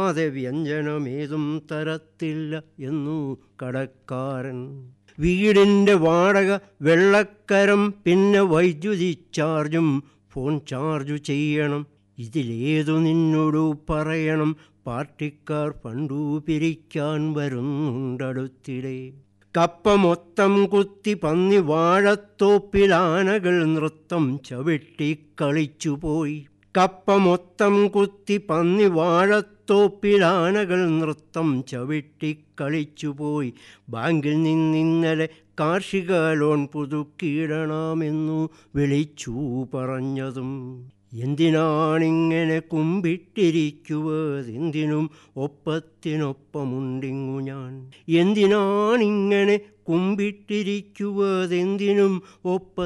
അല്ലാതെ വ്യഞ്ജനമേതും തരത്തില്ല എന്നു കടക്കാരൻ വീടിൻ്റെ വാടക വെള്ളക്കരം പിന്നെ വൈദ്യുതി ചാർജും ഫോൺ ചാർജ് ചെയ്യണം ഇതിലേതു നിന്നോടു പറയണം പാർട്ടിക്കാർ ഫണ്ടു പിരിക്കാൻ വരുന്നുണ്ടടുത്തിടെ കപ്പ മൊത്തം കുത്തി പന്നി വാഴത്തോപ്പിലാനകൾ നൃത്തം ചവിട്ടി കളിച്ചുപോയി കപ്പ മൊത്തം കുത്തി പന്നി വാഴത്തോപ്പിലാനകൾ നൃത്തം ചവിട്ടി കളിച്ചുപോയി ബാങ്കിൽ നിന്നിന്നലെ കാർഷിക ലോൺ പുതുക്കിയിടണമെന്നു വിളിച്ചു പറഞ്ഞതും എന്തിനാണിങ്ങനെ കുമ്പിട്ടിരിക്കുവതെന്തിനും ഒപ്പത്തിനൊപ്പമുണ്ടിങ്ങു ഞാൻ എന്തിനാണിങ്ങനെ കുമ്പിട്ടിരിക്കുവതെന്തിനും ഒപ്പ